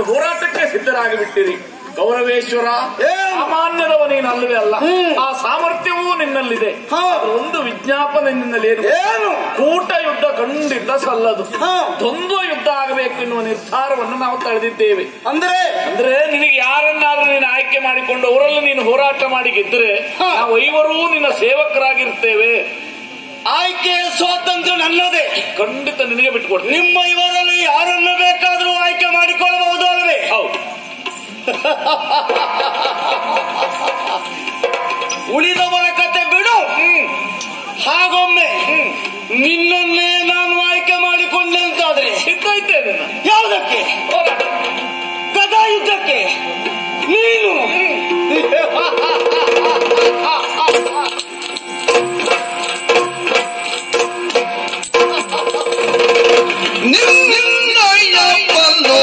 ಹೋರಾಟಕ್ಕೆ ಸಿದ್ಧರಾಗಿ ಬಿಟ್ಟಿರಿ ಗೌರವೇಶ್ವರ ಏನು? ಸಾಮಾನ್ಯದವ ನೀನು ಅಲ್ಲವೇ ಅಲ್ಲ ಆ ಸಾಮರ್ಥ್ಯವೂ ನಿನ್ನಲ್ಲಿದೆ ಹಾ. ಆದ್ರೆ ಒಂದು ವಿಜ್ಞಾಪನೆ ನಿನ್ನಲ್ಲಿ ಏನು ಏನು ಕೂಟ ಯುದ್ಧ ಖಂಡಿತ ಸಲ್ಲದು ಹಾ. ದ್ವಂದ್ವ ಯುದ್ಧ ಆಗಬೇಕು ಎನ್ನುವ ನಿರ್ಧಾರವನ್ನು ನಾವು ತಳೆದಿದ್ದೇವೆ ಅಂದ್ರೆ ಅಂದ್ರೆ ನಿನಗೆ ಯಾರನ್ನಾದ್ರೂ ನೀನು ಆಯ್ಕೆ ಮಾಡಿಕೊಂಡು ಅವರಲ್ಲಿ ನೀನು ಹೋರಾಟ ಮಾಡಿ ಗೆದ್ರೆ ಹಾ. ನಾವು ಐವರೂ ನಿನ್ನ ಸೇವಕರಾಗಿರ್ತೇವೆ ಆಯ್ಕೆಯ ಸ್ವಾತಂತ್ರ್ಯ ನನ್ನದೇ ಖಂಡಿತ ನಿನಗೆ ಬಿಟ್ಟುಕೊಡ್ತೀನಿ ನಿಮ್ಮ ಇವರಲ್ಲಿ ಯಾರನ್ನು ಬೇಕಾದರೂ ಆಯ್ಕೆ ಮಾಡಿಕೊಳ್ಳಬಹುದು ಅಲ್ವೇ ಹೌದು ಉಳಿದವರ ಕತೆ ಬಿಡು ಹಾಗೊಮ್ಮೆ ನಿನ್ನನ್ನೇ ನಾನು ಆಯ್ಕೆ ಮಾಡಿಕೊಂಡೆ ಅಂತಾದ್ರೆ ಸಿದ್ಧ ಇದ್ದೇನೆ ನಾನು. ಯಾವುದಕ್ಕೆ ಹೋರಾಟ ಗದಾ ಯುದ್ಧಕ್ಕೆ ನೀನು ನಿನ್ನಯ ಬಲ್ಲು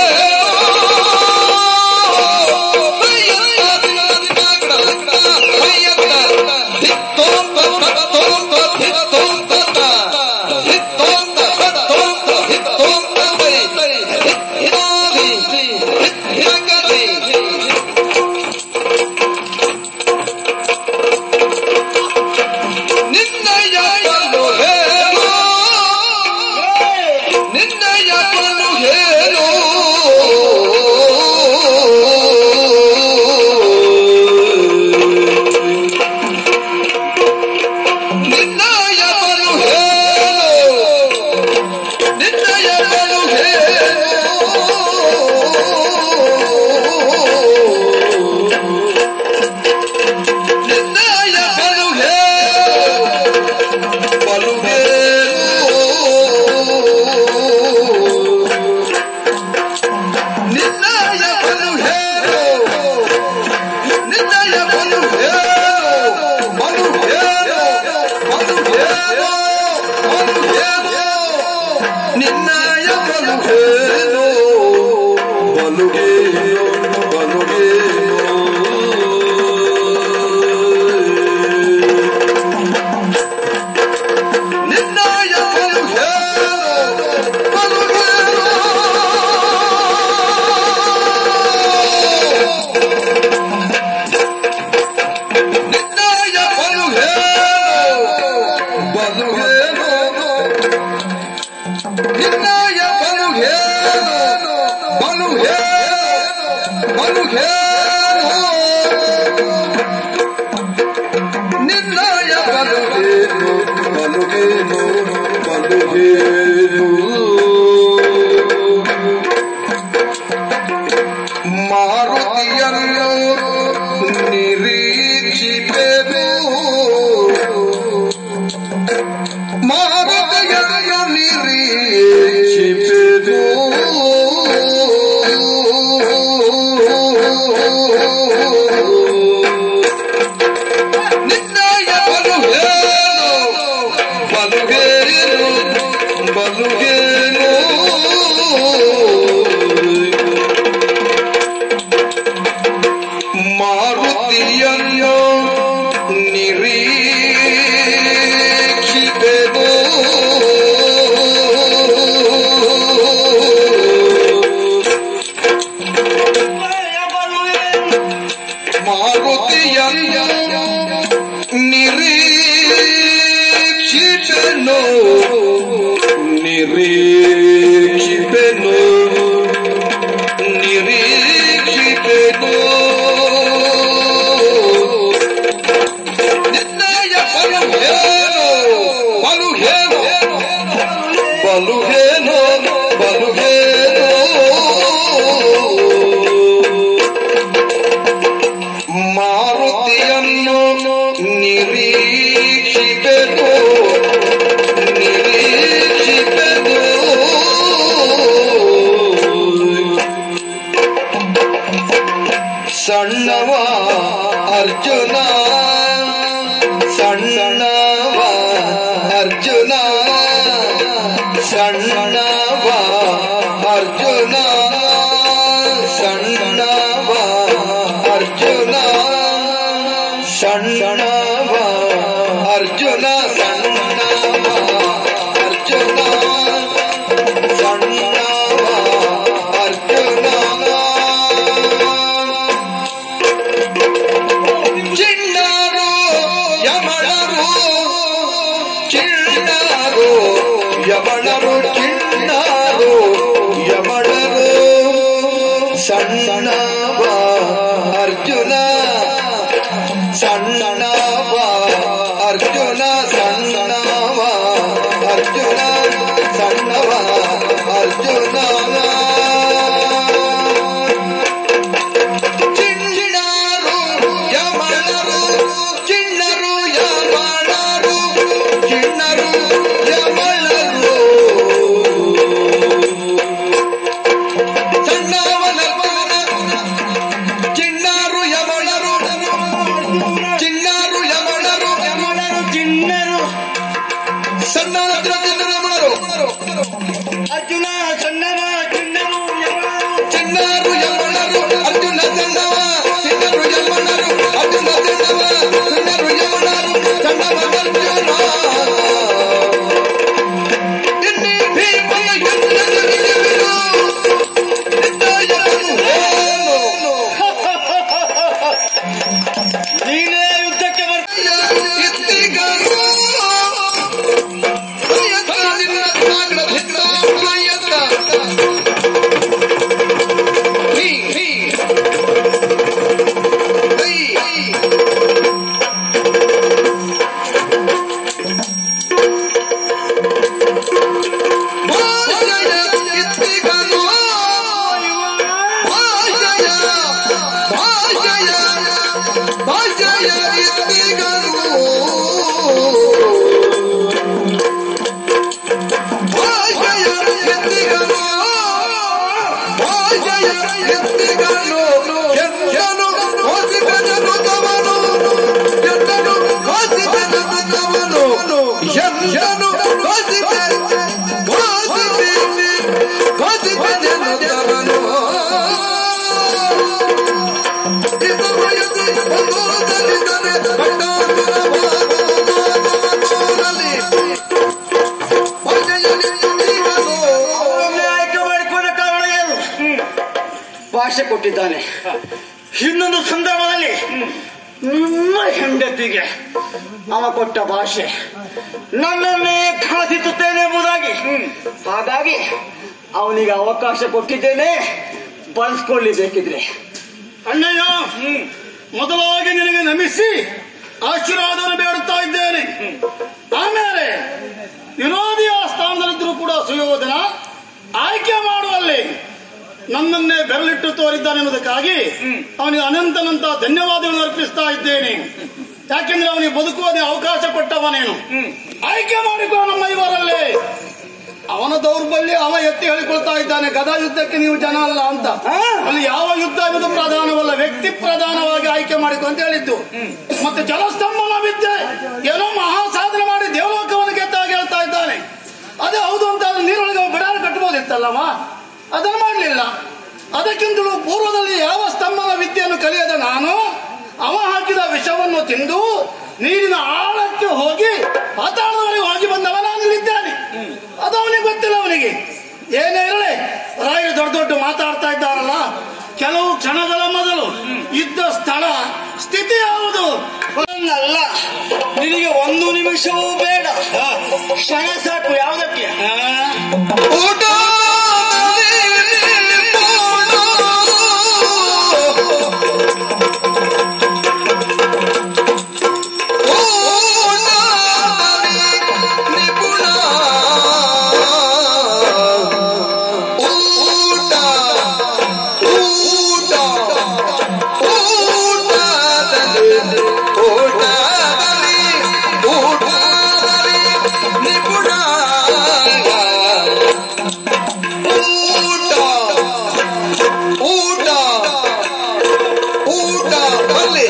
ನಿನ್ನಯ ಬಲ್ಲು ನಿನ್ನಯ ಬಲು ಹೇಳು ನಿನ್ನಯ ಬಲು ಹೇಳು ನಿನ್ನಯ ಬಲು ಹೇಳು ನಿನ್ನಯ ಬಲು ಹೇಳು ಬಲು ನಿನ್ನಯ ಬಲು ಹೇಳು ನಿನ್ನಯ ಬಲು ಹೇಳು ಬಲು ಹೇಳು ಬಲು ಹೇಳು ಬಲು ಹೇಳು ನಿನ್ನಯ ಬಲು ಹೇಳು ಬಲು ಹೇಳು ಬಲು ನಿನ್ನಯ ಬಲು ಹೇಳು ಬಲು ಹೇಳು ನಿನ್ನಯ ಬಲು ಹೇಳು ಬಲು ಹೇಳು ನಿನ್ನಯ ಬಲು ಹೇಳು ಬಲು ಹೇಳು ಬಲು ಹೇಳು ನಿನ್ನಯ ಬಲು ಹೇಳು ಬಲು ಹೇಳು ಬಲು ಹೇಳು ಮಾರುತಿಯನ್ನು ನಿರೀಕ್ಷಿಪೆನು ಮಾರುತಿಯನ್ನು ನಿರೀಕ್ಷಿಪೆನು ನಿನ್ನಯ ಬಲು ಹೇಳು ಬಲು ಹೇಳು ಬಲು ಹೇಳು ಮಾರುತಿಯನ್ನು ನಿರೀಕ್ಷಿಪೆನು ಮಾರುತಿಯನ್ನು ನಿರೀಕ್ಷಿಪೆನು ನಿರೀಕ್ಷಿಪೆನು ನಿರೀಕ್ಷಿಪೆನು ನಿನ್ನಯ ಬಲು ಹೇಳು ಬಲು ಹೇಳು ಬಲು ಹೇಳು ಬಲು ಹೇಳು ಮಾರುತಿಯನ್ನು ನಿರೀಕ್ಷಿಪೆನು ನಿರೀಕ್ಷಿಪೆನು ಸಣ್ಣವ ಅರ್ಜುನ ಸಣ್ಣವ ಅರ್ಜುನ ಸಣ್ಣವ ಅರ್ಜುನ ಸಣ್ಣವ ಅರ್ಜುನ ಸಣ್ಣವ ಅರ್ಜುನ ಸಣ್ಣವ ಅರ್ಜುನ ಸಣ್ಣವ ಅರ್ಜುನ ಸಣ್ಣವ ಅರ್ಜುನ ಚಿಣ್ಣರು ಯಮಣರು ಚಿಣ್ಣರು ಯಮಣರು ಚಿಣ್ಣರು ಯಮಣರು ಸಣ್ಣವನ ಚಿಣ್ಣರು ಯಮಣರು ಚಿಣ್ಣರು ಯಮಣರು ಯಮಣರು ಚಿಣ್ಣರು ಸಣ್ಣ ಯಮಣರು ಅರ್ಜುನ ಸಣ್ಣವ ಚಿಣ್ಣರು ಯಮಣರು ಚಿಣ್ಣರು ಯಮಣರು ಅರ್ಜುನ ಸಣ್ಣವ ಚಿಣ್ಣರು ಯಮಣರು ಅರ್ಜುನ ಸಣ್ಣವ ಚಿಣ್ಣರು ಯಮಣರು ಸಣ್ಣವ ಅರ್ಜುನ ಇನ್ನೀ ಭೀಮನ ಯುದ್ಧದಲ್ಲಿರುವೆನು. ನಿಂದಾಯನು ಏನು? ನೀನೇ ಯುದ್ಧಕ್ಕೆ ಬರ್ತೀಯ ಇತ್ತಿಗರು ಯತ್ನಾದಿನ ಸಾಗರ ಭಿನ್ನಾಯತ. ಹೀ, ಹೀ. High, high. ಭಾಷೆಯ ಇತ್ತಿಗರು ಭಾಷೆಯ ಭಾಷೆಯ ಭಾಷೆಯ ಇತ್ತಿಗರು ಭಾಷೆಯ ಎತ್ತಿಗರು ಭಾಷೆಯ ಎತ್ತಿಗರು ಎತ್ತನು ಕೋಸಿಗನು ತವನು ಎತ್ತನು ಕೋಸಿಗನು ತವನು ಎತ್ತನು ಕೋಸಿಗ ಕೋಸಿಗ ಕೋಸಿಗನು ತವನು ಇದು ವಯಸ್ಸು ಬಂದೋದರಿದರೆ ಬಂಡಾಸುರ ಭಾಗವತೋದಲ್ಲಿ ಭಾಷೆಯಲ್ಲಿ ಇತ್ತಿಗರು ಅವರನ್ನೇ ಆಯ್ಕೆ ಮಾಡಿಕೊಂಡ ಕಾರಣ ಏನು ಭಾಷೆ ಕೊಟ್ಟಿದ್ದಾನೆ ಇನ್ನೊಂದು ಸಂದರ್ಭದಲ್ಲಿ ನಿಮ್ಮ ಹೆಂಡತಿಗೆ ಅವ ಕೊಟ್ಟ ಭಾಷೆ ನನ್ನನ್ನೇ ಖಾಸಿಸುತ್ತೇನೆ ಎಂಬುದಾಗಿ ಹಾಗಾಗಿ ಅವನಿಗೆ ಅವಕಾಶ ಕೊಟ್ಟಿದ್ದೇನೆ ಬಳಸ್ಕೊಳ್ಳಿ ಬೇಕಿದ್ರೆ ಅಣ್ಣಯ್ಯ ಮೊದಲಾಗಿ ನಿನಗೆ ನಮಿಸಿ ಆಶೀರ್ವಾದವನ್ನು ಬೇಡುತ್ತಾ ಇದ್ದೇನೆ ಆಮೇಲೆ ವಿರೋಧಿಯ ಸ್ಥಾನದಲ್ಲಿದ್ದರೂ ಕೂಡ ಸುಯೋಧನ ಆಯ್ಕೆ ಮಾಡುವಲ್ಲಿ ನನ್ನನ್ನೇ ಬೆರಳಿಟ್ಟು ತೋರಿದ್ದಾನೆಂಬುದಕ್ಕಾಗಿ ಅವನಿಗೆ ಅನಂತನಂತ ಧನ್ಯವಾದಗಳನ್ನು ಅರ್ಪಿಸ್ತಾ ಇದ್ದೇನೆ ಯಾಕೆಂದ್ರೆ ಅವನಿಗೆ ಬದುಕುವುದೇ ಅವಕಾಶ ಕೊಟ್ಟವನೇನು ಆಯ್ಕೆ ಮಾಡಿಕೊ ನಮ್ಮ ಇವರಲ್ಲಿ ಅವನ ದೌರ್ಬಲ್ಯ ಅವ ಎತ್ತಿ ಹೇಳಿಕೊಳ್ತಾ ಇದ್ದಾನೆ ಗದಾ ಯುದ್ಧಕ್ಕೆ ನೀವು ಜನ ಅಲ್ಲ ಅಂತ ಹಾ. ಅಲ್ಲಿ ಯಾವ ಯುದ್ಧ ಎಂಬುದು ಪ್ರಧಾನವಲ್ಲ ವ್ಯಕ್ತಿ ಪ್ರಧಾನವಾಗಿ ಆಯ್ಕೆ ಮಾಡಿಕೊ ಅಂತ ಹೇಳಿದ್ದು ಮತ್ತೆ ಜಲಸ್ತಂಭನ ವಿದ್ಯೆ ಏನೋ ಮಹಾ ಸಾಧನೆ ಮಾಡಿ ದೇವಲೋಕವನ್ನು ಗೆದ್ದಾಗ ಹೇಳ್ತಾ ಇದ್ದಾನೆ ಅದೇ ಹೌದು ಅಂತ ಆದ್ರೆ ನೀರೊಳಗೆ ಅವ ಬಿಡಾರ ಕಟ್ಬೋದಿತ್ತಲ್ಲವ ಅದನ್ನು ಮಾಡಲಿಲ್ಲ ಅದಕ್ಕಿಂತಲೂ ಪೂರ್ವದಲ್ಲಿ ಯಾವ ಸ್ತಂಭನ ವಿದ್ಯೆಯನ್ನು ಕಲಿಯದ ನಾನು ಅವ ಹಾಕಿದ ವಿಷವನ್ನು ತಿಂದು ನೀರಿನ ಆಳಕ್ಕೆ ಹೋಗಿ ಪಾತಾಳದವರೆಗೆ ಹೋಗಿ ಬಂದವ ನಾನಿಲ್ಲಿದ್ದೇನೆ ಅದು ಅವನಿಗೆ ಗೊತ್ತಿಲ್ಲ ಅವನಿಗೆ ಏನೇ ಇರಲಿ ರಾಯರು ದೊಡ್ಡ ದೊಡ್ಡ ಮಾತಾಡ್ತಾ ಇದ್ದಾರಲ್ಲ ಕೆಲವು ಕ್ಷಣಗಳ ಮೊದಲು ಇದ್ದ ಸ್ಥಳ ಸ್ಥಿತಿ ಯಾವುದು ಅಲ್ಲ ನಿನಗೆ ಒಂದು ನಿಮಿಷವೂ ಬೇಡ ಕ್ಷಣ ಸಾಕು ಯಾವುದಕ್ಕೆ ಊಟ ನಿಪುಣ ಊಟ ಊಟ ಊಟದಲ್ಲಿ ಊಟದಲ್ಲಿ ಊಟದಲ್ಲಿ ನಿಪುಣ ಊಟ ಊಟ ಊಟ ಬಲ್ಲಿ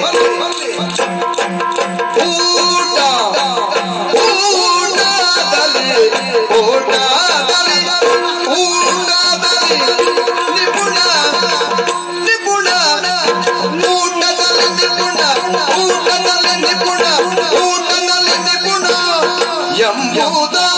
ಊಟ ಊಟದಲ್ಲಿ ಊಟದಲ್ಲಿ ಊಟದಲ್ಲಿ ನಿಪುಣ ನಿಪುಣ ಊಟದಲ್ಲಿ ನಿಪುಣ ಊಟದಲ್ಲಿ ನಿಪುಣ ಊಟದಲ್ಲಿ ನಿಪುಣ ಎಂಬುದ